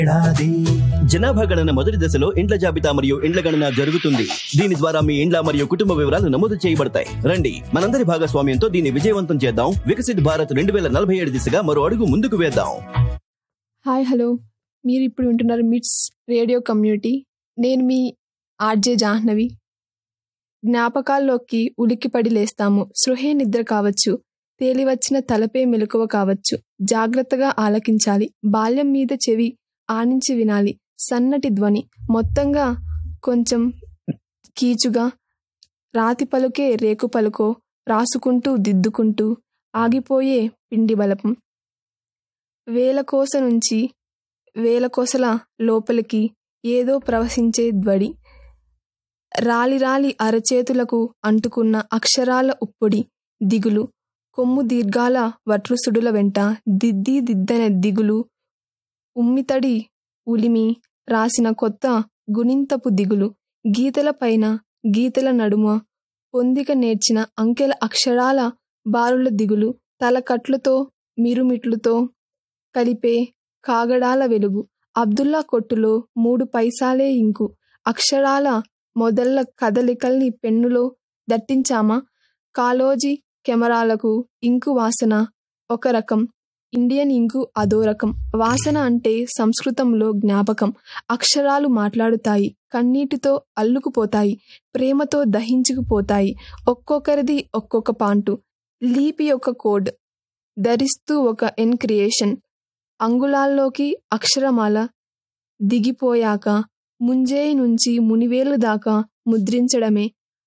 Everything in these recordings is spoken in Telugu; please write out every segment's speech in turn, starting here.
జనాభా గణన మొదటి దశలో ఇండ్ల జాబితా మరియు ఇండ్ల గణన జరుగుతుంది దీని ద్వారా మీ ఇండ్ల మరియు కుటుంబ వివరాలు నమోదు చేయబడతాయి రండి మనందరి భాగస్వామ్యంతో దీన్ని విజయవంతం చేద్దాం వికసిత్ భారత్ రెండు వేల నలభై ఏడు దిశగా మరో అడుగు ముందుకు వేద్దాం హాయ్ హలో మీరు ఇప్పుడు వింటున్నారు మిట్స్ రేడియో కమ్యూనిటీ నేను మీ ఆర్జే జాహ్నవి జ్ఞాపకాల్లోకి ఉలిక్కిపడి లేస్తాము సృహే నిద్ర కావచ్చు తేలివచ్చిన తలపే మెలకువ కావచ్చు జాగ్రత్తగా ఆలకించాలి బాల్యం మీద చెవి ఆనించి వినాలి సన్నటి ధ్వని మొత్తంగా కొంచెం కీచుగా రాతి పలుకే రేకు పలుకో రాసుకుంటూ దిద్దుకుంటూ ఆగిపోయే పిండి బలపం వేలకోస నుంచి వేలకోసల లోపలికి ఏదో ప్రవశించే ధ్వడి రాలి రాలి అరచేతులకు అంటుకున్న అక్షరాల ఉప్పుడి దిగులు కొమ్ము దీర్ఘాల వట్రుసుడుల వెంట దిద్ది దిద్దన దిగులు ఉమ్మితడి ఉలిమి రాసిన కొత్త గుణింతపు దిగులు గీతల పైన గీతల నడుమ పొందిక నేర్చిన అంకెల అక్షరాల బారుల దిగులు తలకట్లతో మిరుమిట్లుతో కలిపే కాగడాల వెలుగు అబ్దుల్లా కొట్టులో మూడు పైసాలే ఇంకు అక్షరాల మొదళ్ళ కదలికల్ని పెన్నులో దట్టించామా కాలోజీ కెమెరాలకు ఇంకు వాసన ఒక రకం ఇండియన్ ఇంకు అదో రకం వాసన అంటే సంస్కృతంలో జ్ఞాపకం అక్షరాలు మాట్లాడుతాయి కన్నీటితో అల్లుకుపోతాయి ప్రేమతో దహించుకుపోతాయి ఒక్కొక్కరిది ఒక్కొక్క పాంటు లీపి ఒక కోడ్ ధరిస్తూ ఒక ఎన్ క్రియేషన్ అంగుళాల్లోకి అక్షరమాల దిగిపోయాక ముంజేయి నుంచి మునివేలు దాకా ముద్రించడమే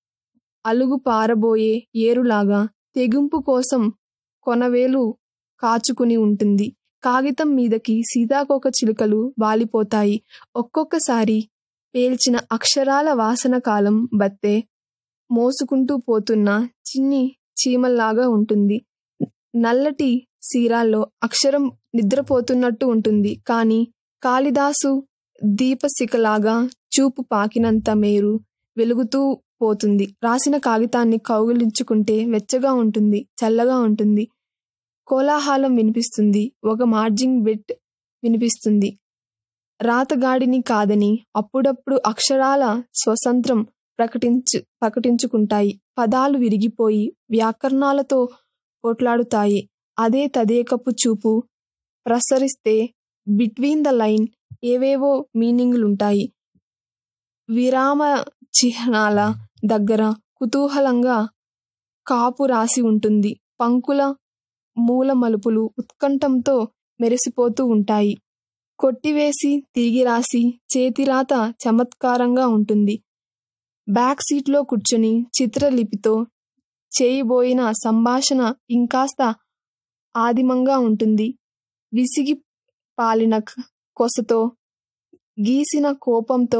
అలుగు పారబోయే ఏరులాగా తెగింపు కోసం కొనవేలు కాచుకుని ఉంటుంది కాగితం మీదకి సీతాకోక చిలుకలు వాలిపోతాయి ఒక్కొక్కసారి పేల్చిన అక్షరాల వాసన కాలం బత్తే మోసుకుంటూ పోతున్న చిన్ని చీమల్లాగా ఉంటుంది నల్లటి సీరాల్లో అక్షరం నిద్రపోతున్నట్టు ఉంటుంది కానీ కాళిదాసు దీపశిఖలాగా చూపు పాకినంత మేరు వెలుగుతూ పోతుంది రాసిన కాగితాన్ని కౌగిలించుకుంటే వెచ్చగా ఉంటుంది చల్లగా ఉంటుంది కోలాహలం వినిపిస్తుంది ఒక మార్జింగ్ బెట్ వినిపిస్తుంది రాతగాడిని కాదని అప్పుడప్పుడు అక్షరాల స్వతంత్రం ప్రకటించు ప్రకటించుకుంటాయి పదాలు విరిగిపోయి వ్యాకరణాలతో పోట్లాడుతాయి అదే తదేకపు చూపు ప్రసరిస్తే బిట్వీన్ ద లైన్ ఏవేవో మీనింగులుంటాయి విరామ చిహ్నాల దగ్గర కుతూహలంగా కాపు రాసి ఉంటుంది పంకుల మూల మలుపులు ఉత్కంఠంతో మెరిసిపోతూ ఉంటాయి కొట్టివేసి తిరిగి రాసి చేతిరాత చమత్కారంగా ఉంటుంది బ్యాక్ సీట్లో కూర్చుని చిత్రలిపితో చేయబోయిన సంభాషణ ఇంకాస్త ఆదిమంగా ఉంటుంది విసిగి పాలిన కొసతో గీసిన కోపంతో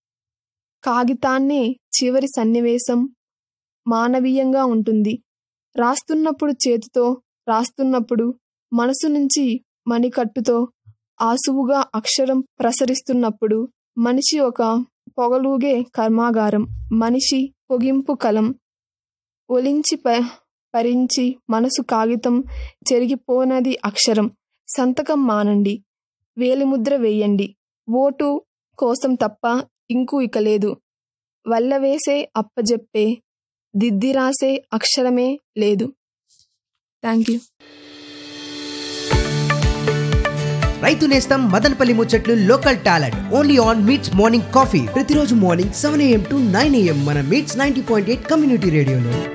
కాగితాన్నే చివరి సన్నివేశం మానవీయంగా ఉంటుంది రాస్తున్నప్పుడు చేతితో రాస్తున్నప్పుడు మనసు నుంచి మణికట్టుతో ఆసువుగా అక్షరం ప్రసరిస్తున్నప్పుడు మనిషి ఒక పొగలూగే కర్మాగారం మనిషి పొగింపు కలం ఒలించి ప పరించి మనసు కాగితం చెరిగిపోనది అక్షరం సంతకం మానండి వేలిముద్ర వేయండి ఓటు కోసం తప్ప ఇంకు ఇక లేదు వల్లవేసే అప్పజెప్పే దిద్ది రాసే అక్షరమే లేదు థ్యాంక్ యూ రైతు నేస్తం మదనపల్లి ముచ్చట్లు local talent only on Meets morning coffee ప్రతిరోజు morning seven AM to nine AM మన Meets ninety point eight community రేడియోలో